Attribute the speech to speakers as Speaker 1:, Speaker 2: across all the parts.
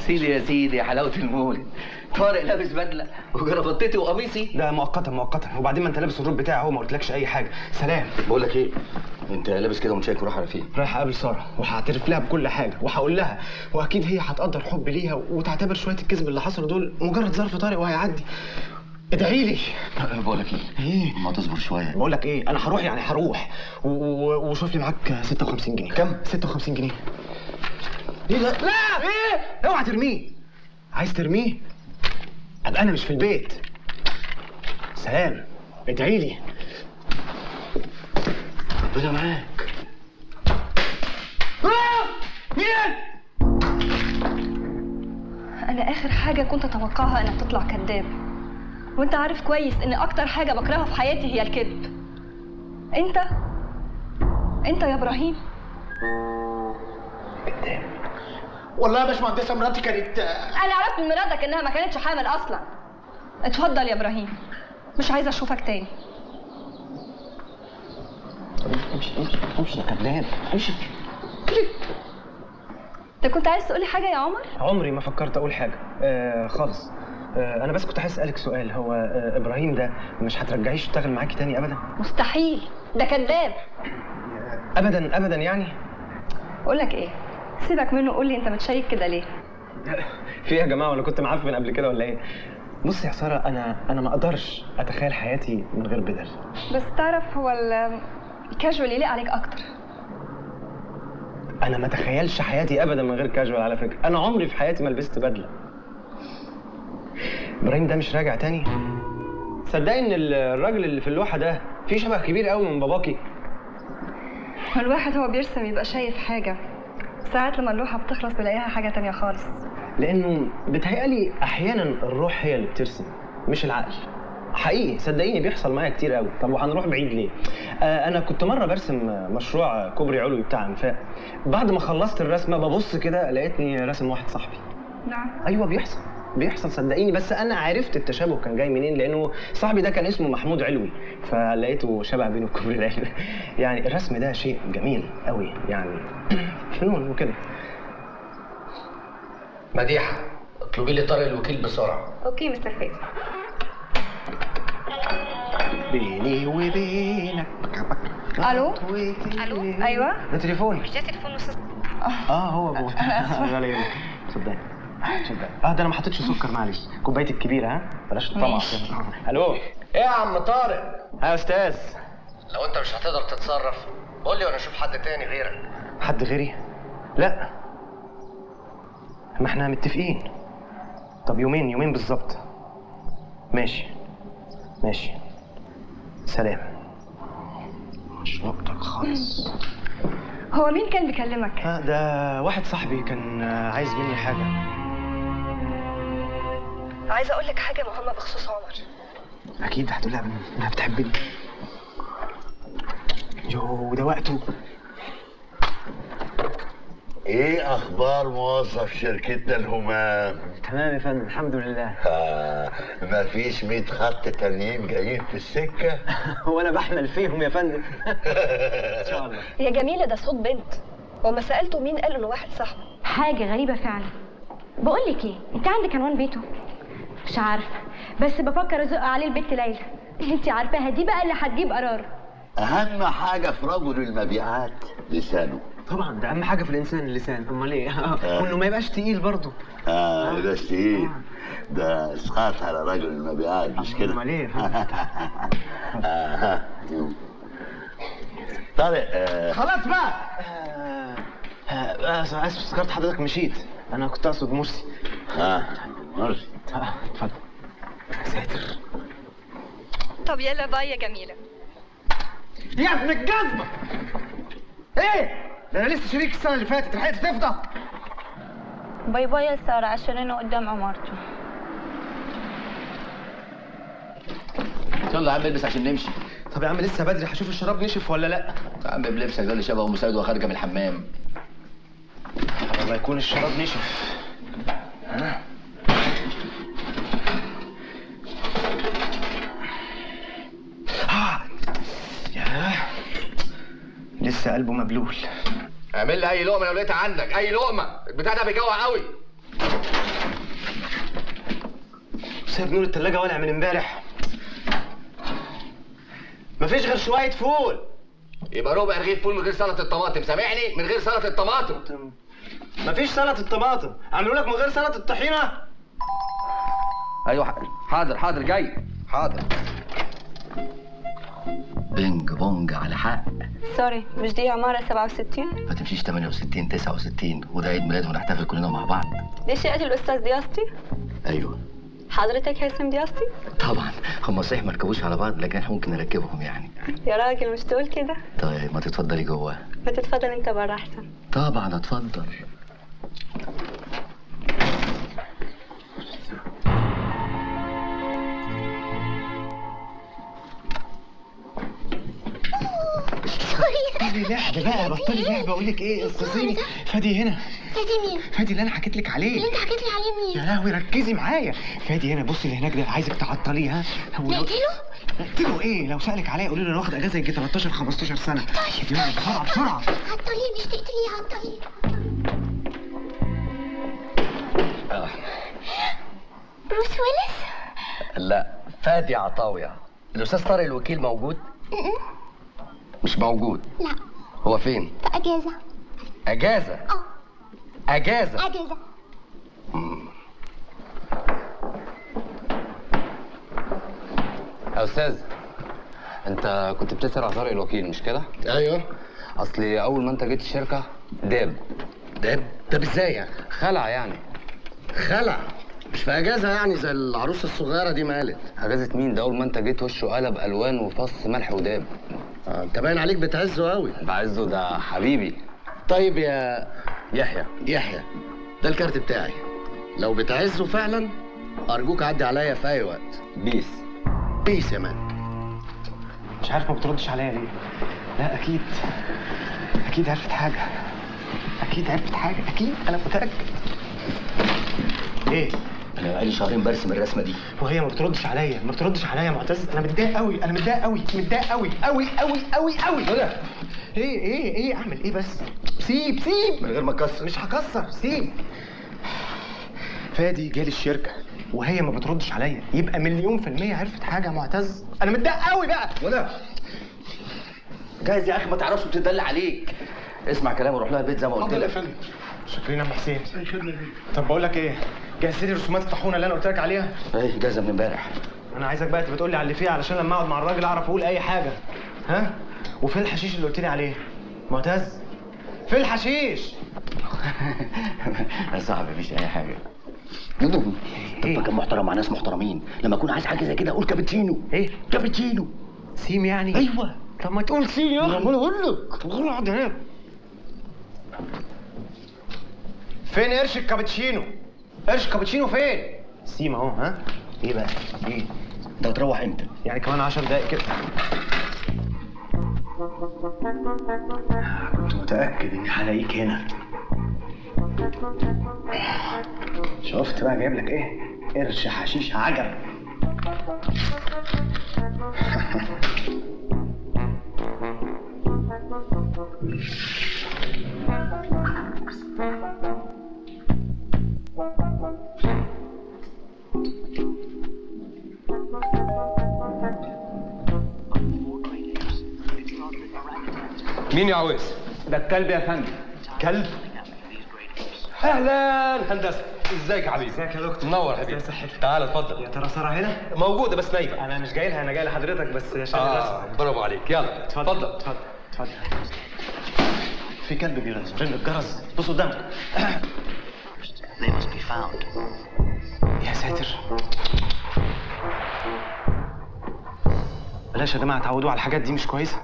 Speaker 1: سيدي يا سيدي يا حلاوه المولد طارق لابس بدله وجرافطتي وقميصي
Speaker 2: ده مؤقتا مؤقتا وبعدين ما انت لابس الروب بتاعي اهو ما قلتلكش اي حاجه سلام
Speaker 1: بقول لك ايه انت لابس كده ومشيك وراح على فين
Speaker 2: رايح اقابل ساره وهعترف لها بكل حاجه وهقول لها واكيد هي هتقدر حبي ليها وتعتبر شويه الكذب اللي حصلوا دول مجرد ظرف طارئ وهيعدي ادعي لي
Speaker 1: بقول لك ايه
Speaker 2: ايه
Speaker 1: ما تصبر شويه
Speaker 2: بقول لك ايه انا هروح يعني هروح و- و- وشوف لي معاك 56 جنيه كم 56 جنيه ايه ده لا ايه اوعى ترميه عايز ترميه ابقى انا مش في البيت سلام ادعي لي
Speaker 1: ربنا معاك
Speaker 2: مين
Speaker 3: انا اخر حاجه كنت اتوقعها انك تطلع كذاب وانت عارف كويس ان اكتر حاجه بكرهها في حياتي هي الكذب انت انت يا ابراهيم
Speaker 4: والله يا باشمهندسه مراتي كانت
Speaker 3: انا عرفت من مراتك انها ما كانتش حامل اصلا اتفضل يا ابراهيم مش عايزه اشوفك تاني
Speaker 2: امشي امشي امشي يا كذاب امشي
Speaker 3: انت كنت عايز تقولي حاجه يا عمر
Speaker 2: عمري ما فكرت اقول حاجه آه خالص آه انا بس كنت عايز اسالك سؤال هو آه ابراهيم ده مش هترجعيه يشتغل معاكي تاني ابدا
Speaker 3: مستحيل ده كذاب
Speaker 2: ابدا ابدا يعني
Speaker 3: اقول لك ايه سيبك منه قول لي انت متشيك كده ليه
Speaker 2: في إيه يا جماعه ولا كنت معفن قبل كده ولا ايه بص يا ساره انا انا ما اقدرش اتخيل حياتي من غير بدل
Speaker 3: بس تعرف هو ال- الكاجوال يليق عليك اكتر
Speaker 2: انا ما اتخيلش حياتي ابدا من غير كاجوال على فكره انا عمري في حياتي ما لبست بدله ابراهيم ده مش راجع تاني صدقني ان الراجل اللي في اللوحه ده فيه شبه كبير قوي من باباكي
Speaker 3: الواحد هو بيرسم يبقى شايف حاجه ساعات لما اللوحه بتخلص بلاقيها حاجه تانية خالص
Speaker 2: لانه بتهيألي احيانا الروح هي اللي بترسم مش العقل حقيقي صدقيني بيحصل معايا كتير قوي طب وهنروح بعيد ليه آه انا كنت مره برسم مشروع كوبري علوي بتاع انفاق بعد ما خلصت الرسمه ببص كده لقيتني راسم واحد صاحبي
Speaker 3: نعم
Speaker 2: ايوه بيحصل بيحصل صدقيني بس انا عرفت التشابه كان جاي منين لانه صاحبي ده كان اسمه محمود علوي فلقيته شبه بينه وكوبري العلوي يعني الرسم ده شيء جميل قوي يعني فنون وكده
Speaker 5: مديحه اطلبي لي طارق الوكيل بسرعه
Speaker 3: اوكي مستر فايز
Speaker 2: بيني وبينك
Speaker 3: الو الو ايوه
Speaker 2: ده تليفوني
Speaker 3: مش ده تليفون استاذ
Speaker 2: اه هو ابو ولا يهمك صدقني صدقني اه ده انا ما حطيتش سكر معلش كوبايتي الكبيره ها بلاش الطمع
Speaker 3: ماشي.
Speaker 2: كده. الو
Speaker 5: ايه يا عم طارق
Speaker 2: ها يا استاذ
Speaker 5: لو انت مش هتقدر تتصرف قول لي وانا اشوف حد تاني غيرك
Speaker 2: حد غيري لا ما احنا متفقين طب يومين يومين بالظبط ماشي ماشي سلام مش وقتك خالص
Speaker 3: هو مين كان بيكلمك
Speaker 2: آه، ده واحد صاحبي كان آه، عايز مني حاجه
Speaker 3: عايزه اقول لك حاجه مهمه بخصوص عمر
Speaker 2: اكيد هتقولها انها بتحبني يو ده وقته
Speaker 6: ايه اخبار موظف شركتنا الهمام
Speaker 2: تمام يا فندم الحمد لله
Speaker 6: آه مفيش 100 خط تانيين جايين في السكه
Speaker 2: هو انا بحمل فيهم يا فندم ان شاء الله
Speaker 3: يا جميله ده صوت بنت وما سالته مين قال انه واحد صاحبه
Speaker 7: حاجة غريبة فعلا بقول لك ايه انت عندك عنوان بيته مش عارفة بس بفكر ازق عليه البت ليلى انت عارفاها دي بقى اللي هتجيب قرار
Speaker 6: اهم حاجه في رجل المبيعات لسانه
Speaker 2: طبعا ده اهم حاجه في الانسان اللسان امال ايه وانه ما يبقاش تقيل برضه
Speaker 6: اه ده ايه ده اسقاط على رجل المبيعات مش كده
Speaker 2: امال ايه
Speaker 6: آه. طارق آه.
Speaker 2: خلاص بقى آه، اسف افتكرت حضرتك مشيت انا كنت اقصد مرسي
Speaker 6: اه مرسي
Speaker 2: آه، اتفضل ساتر
Speaker 3: طب يلا باي يا جميله
Speaker 2: يا ابن الجزمه ايه ده انا لسه شريك السنه اللي فاتت لحقت تفضى
Speaker 7: باي باي يا سارة عشان انا قدام عمارته
Speaker 1: يلا يا عم البس عشان نمشي
Speaker 2: طب يا عم لسه بدري هشوف الشراب نشف ولا لا
Speaker 1: يا عم بلبسك ده اللي شبه ام سعيد وخارجه من الحمام
Speaker 2: الله يكون الشراب نشف ها آه. ياه لسه قلبه مبلول
Speaker 5: اعمل لي اي لقمه لو لقيتها عندك اي لقمه البتاع ده بيجوع قوي
Speaker 2: سايب نور التلاجة ولع من امبارح مفيش غير شوية فول
Speaker 5: يبقى ربع رغيف فول من غير سلطه الطماطم سامعني من غير سلطه الطماطم
Speaker 2: مفيش سلطة الطماطم عملوا لك من غير سلطة الطحينة
Speaker 1: ايوه ح- حاضر حاضر جاي حاضر بينج بونج على حق
Speaker 3: سوري مش دي عمارة 67
Speaker 1: ما تمشيش 68 69 وده عيد ميلاد ونحتفل كلنا مع بعض
Speaker 3: دي شقة الأستاذ دياستي
Speaker 1: ايوه
Speaker 3: حضرتك هيثم دياستي
Speaker 1: طبعا هم صحيح ما ركبوش على بعض لكن احنا ممكن نركبهم يعني
Speaker 3: يا راجل مش تقول كده
Speaker 1: طيب ما تتفضلي جوه
Speaker 3: ما تتفضل انت بره احسن
Speaker 1: طبعا اتفضل
Speaker 2: بطلي لعب بقى بطلي لعب اقول لك ايه انقذيني فادي هنا
Speaker 7: فادي مين؟
Speaker 2: فادي اللي انا حكيت لك عليه
Speaker 7: اللي انت حكيت لي عليه
Speaker 2: يا
Speaker 7: مين؟
Speaker 2: لهوي ركزي معايا فادي هنا بصي اللي هناك ده عايزك تعطليه ها هو لو-
Speaker 7: نقتله؟
Speaker 2: نقتله ايه لو سالك عليا قولي له انا واخد اجازه يجي 13 15 سنه يلا بسرعه بسرعه
Speaker 7: عطليه مش تقتليه عطليه
Speaker 1: آه.
Speaker 7: بروس ويلس؟
Speaker 1: لا فادي عطاوية الاستاذ طارق الوكيل موجود مش موجود
Speaker 7: لا
Speaker 1: هو فين
Speaker 7: في اجازه
Speaker 1: اجازه
Speaker 7: اه
Speaker 1: اجازه
Speaker 7: اجازه
Speaker 8: يا استاذ انت كنت بتسال على طارق الوكيل مش كده
Speaker 5: ايوه
Speaker 8: اصل اول ما انت جيت الشركه داب
Speaker 5: ده ده ازاي يعني
Speaker 8: خلع يعني
Speaker 5: خلع مش في اجازه يعني زي العروسه الصغيره دي ما قالت
Speaker 8: اجازه مين ده اول ما انت جيت وشه قلب الوان وفص ملح وداب
Speaker 5: آه، انت باين عليك بتعزه قوي
Speaker 8: بعزه ده حبيبي
Speaker 5: طيب يا
Speaker 8: يحيى
Speaker 5: يحيى ده الكارت بتاعي لو بتعزه فعلا ارجوك عدي عليا في اي وقت
Speaker 8: بيس
Speaker 5: بيس يا مان
Speaker 2: مش عارف ما بتردش عليا ليه لا اكيد اكيد عرفت حاجه اكيد عرفت حاجه اكيد انا متاكد ايه
Speaker 1: انا بقالي شهرين برسم الرسمه دي
Speaker 2: وهي ما بتردش عليا ما بتردش عليا يا معتز انا متضايق قوي انا متضايق قوي متضايق قوي قوي قوي قوي قوي ايه ايه ايه اعمل ايه بس سيب سيب
Speaker 1: من غير ما تكسر
Speaker 2: مش هكسر سيب فادي جالي الشركه وهي ما بتردش عليا يبقى مليون في المية عرفت حاجة يا معتز أنا متضايق قوي بقى
Speaker 1: ولا جايز يا اخي ما تعرفش بتدل عليك اسمع كلامي وروح لها البيت زي ما قلت
Speaker 4: اتفضل يا
Speaker 1: لك
Speaker 4: فندم
Speaker 2: شكرين يا أم حسين
Speaker 4: اي خدمه يا فندم
Speaker 2: طب بقول لك إيه جهزت لي رسومات الطاحونة اللي أنا قلت لك عليها
Speaker 1: ايه جاهزه من امبارح
Speaker 2: أنا عايزك بقى تبقى تقول لي على اللي فيها علشان لما أقعد مع الراجل أعرف أقول أي حاجة ها وفين الحشيش اللي قلت لي عليه معتز فين الحشيش
Speaker 1: يا صاحبي مفيش اي حاجه طب كان محترم مع ناس محترمين لما اكون عايز حاجه زي كده اقول كابتشينو
Speaker 2: إيه
Speaker 1: كابتشينو
Speaker 2: سيم يعني
Speaker 1: ايوه
Speaker 2: طب ما تقول سيم يا أخي
Speaker 1: عمال اقول لك
Speaker 2: طب قول اقعد هناك فين قرش الكابتشينو قرش الكابتشينو فين سيم اهو ها ايه بقى ايه
Speaker 1: انت هتروح امتى
Speaker 2: يعني كمان عشر دقايق كده كنت متأكد إني هلاقيك هنا شفت بقى جايب لك إيه؟ قرش حشيش عجب
Speaker 9: مين يا عويس؟
Speaker 2: ده الكلب يا فندم كلب
Speaker 9: اهلا هندسه ازيك يا حبيبي
Speaker 2: ازيك يا دكتور
Speaker 9: منور يا حبيبي
Speaker 2: ازي صحتك
Speaker 9: تعال
Speaker 2: يا
Speaker 9: اتفضل
Speaker 2: ترى ساره هنا؟
Speaker 9: موجوده بس نايمه
Speaker 2: أنا مش جاي لها أنا جاي لحضرتك بس عشان
Speaker 9: اه
Speaker 2: الرسم.
Speaker 9: برافو عليك يلا اتفضل
Speaker 2: اتفضل اتفضل في كلب بيرن رن الجرس بص قدامك يا ساتر بلاش يا جماعه تعودوا على الحاجات دي مش كويسه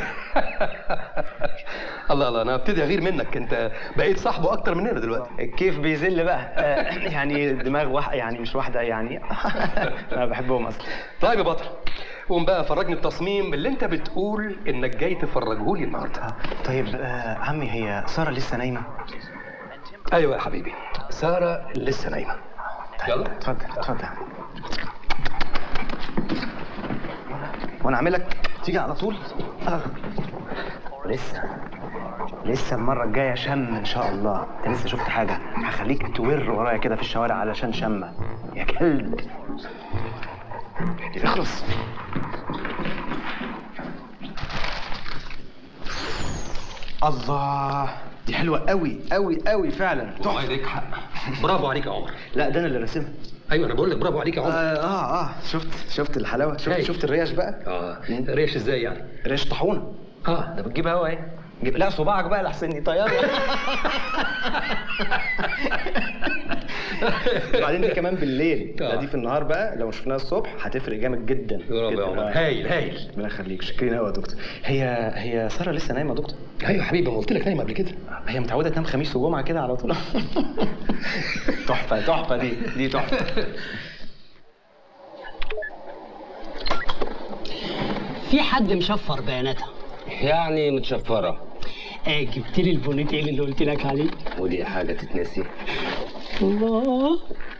Speaker 9: الله الله انا ابتدي اغير منك انت بقيت صاحبه اكتر مننا دلوقتي
Speaker 2: الكيف بيذل بقى آه، يعني دماغ واحده يعني مش واحده يعني انا بحبهم اصلا
Speaker 9: طيب يا بطل قوم بقى فرجني التصميم اللي انت بتقول انك جاي تفرجه لي النهارده
Speaker 2: طيب آه، عمي هي ساره لسه نايمه
Speaker 9: ايوه يا حبيبي ساره لسه نايمه يلا
Speaker 2: اتفضل اتفضل وانا اعمل لك تيجي على طول آه. ولسه لسه المرة الجاية شم إن شاء الله أنت لسه شفت حاجة هخليك تور ورايا كده في الشوارع علشان شمة يا كلب اخلص الله دي حلوة قوي قوي قوي فعلا
Speaker 9: والله عليك حق برافو عليك يا عمر
Speaker 2: لا ده انا اللي راسمها
Speaker 9: ايوه انا بقول لك برافو عليك يا
Speaker 2: آه,
Speaker 9: عمر
Speaker 2: اه اه شفت شفت الحلاوة شفت
Speaker 9: هاي.
Speaker 2: شفت الريش بقى
Speaker 9: اه ريش ازاي يعني
Speaker 2: ريش طاحونة
Speaker 9: اه
Speaker 2: ده بتجيب هوا ايه جيب لا صباعك بقى لحسن يطير وبعدين دي كمان بالليل لا دي في النهار بقى لو شفناها الصبح هتفرق جامد جدا
Speaker 9: برافو يا
Speaker 2: جداً.
Speaker 9: عمر
Speaker 2: آه.
Speaker 9: هايل هايل
Speaker 2: ربنا يخليك شكرين قوي يا دكتور هي هي ساره لسه نايمه يا دكتور
Speaker 9: ايوه يا حبيبي ما قلت لك نايم قبل كده
Speaker 2: هي متعوده تنام خميس وجمعه كده على طول تحفه تحفه دي دي تحفه
Speaker 10: في حد مشفر بياناتها
Speaker 8: يعني متشفرة
Speaker 10: آه جبت لي البونيتيل اللي قلت لك عليه
Speaker 8: ودي حاجة تتنسي
Speaker 10: الله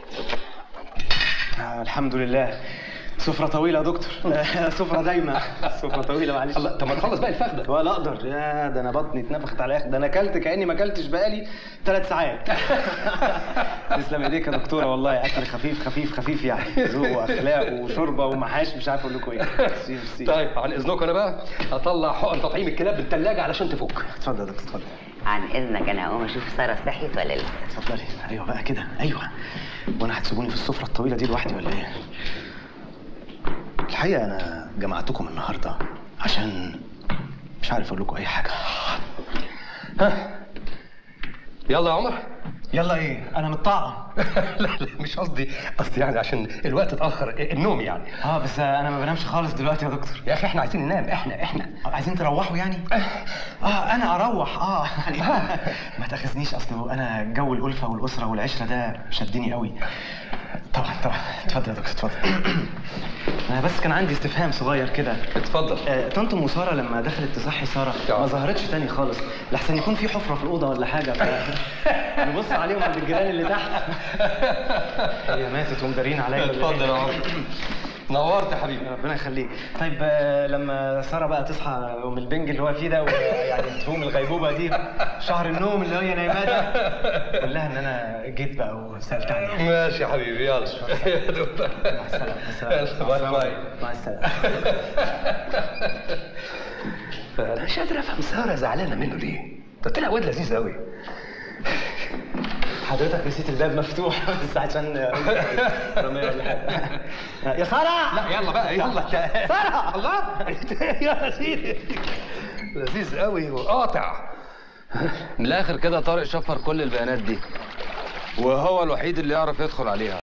Speaker 2: آه الحمد لله سفرة طويلة يا دكتور آه، سفرة دايمة سفرة طويلة معلش
Speaker 9: الله طب ما تخلص بقى الفخده
Speaker 2: ولا اقدر يا ده انا بطني اتنفخت على الاخر ده انا اكلت كاني ما اكلتش بقالي ثلاث ساعات تسلم ايديك يا دكتوره والله اكل خفيف خفيف خفيف يعني ذوق واخلاق وشوربه ومحاش مش عارف اقول لكم ايه ميرسي، ميرسي.
Speaker 9: طيب عن اذنكم انا بقى هطلع حقن تطعيم الكلاب من الثلاجه علشان تفك
Speaker 2: اتفضل يا دكتور اتفضل
Speaker 11: عن اذنك انا هقوم اشوف ساره صحيت ولا لسه
Speaker 2: اتفضلي ايوه بقى كده ايوه وانا هتسيبوني في السفره الطويله دي لوحدي ولا ايه الحقيقه انا جمعتكم النهارده عشان مش عارف اقول لكم اي حاجه
Speaker 9: ها يلا يا عمر
Speaker 2: يلا ايه انا متطعم
Speaker 9: لا لا مش قصدي قصدي يعني عشان الوقت اتاخر النوم يعني
Speaker 2: اه بس انا ما بنامش خالص دلوقتي يا دكتور
Speaker 9: يا اخي احنا عايزين ننام احنا احنا
Speaker 2: عايزين تروحوا يعني اه انا اروح اه ما تاخذنيش اصل انا جو الالفه والاسره والعشره ده شدني قوي طبعا طبعا اتفضل يا دكتور اتفضل انا بس كان عندي استفهام صغير كده
Speaker 9: اتفضل
Speaker 2: آه، طنط ام ساره لما دخلت تصحي ساره ما ظهرتش تاني خالص لحسن يكون في حفره في الاوضه ولا حاجه ف... نبص عليهم عند الجيران اللي تحت هي ماتت ومدارين عليا ولا إيه؟
Speaker 9: اتفضل يا عمر نورت يا حبيبي
Speaker 2: ربنا يخليك طيب آه، لما ساره بقى تصحى من البنج اللي هو فيه ده ويعني تقوم الغيبوبه دي شهر النوم اللي هي نايماه ده قول لها ان انا جيت بقى وسالت عليها
Speaker 9: ماشي يا حبيبي يلا يا دوب.
Speaker 2: مع السلامه مع السلامه
Speaker 9: يلا، باي باي
Speaker 2: مع السلامه
Speaker 9: انا مش قادر افهم ساره زعلانه منه ليه ده طلع واد لذيذ قوي
Speaker 2: حضرتك نسيت الباب مفتوح بس عشان رمية ولا حاجة. يا ساره
Speaker 9: لا يلا بقى يلا
Speaker 2: ساره
Speaker 9: الله يا لذيذ لذيذ قوي وقاطع
Speaker 8: من الاخر كده طارق شفر كل البيانات دي وهو الوحيد اللي يعرف يدخل عليها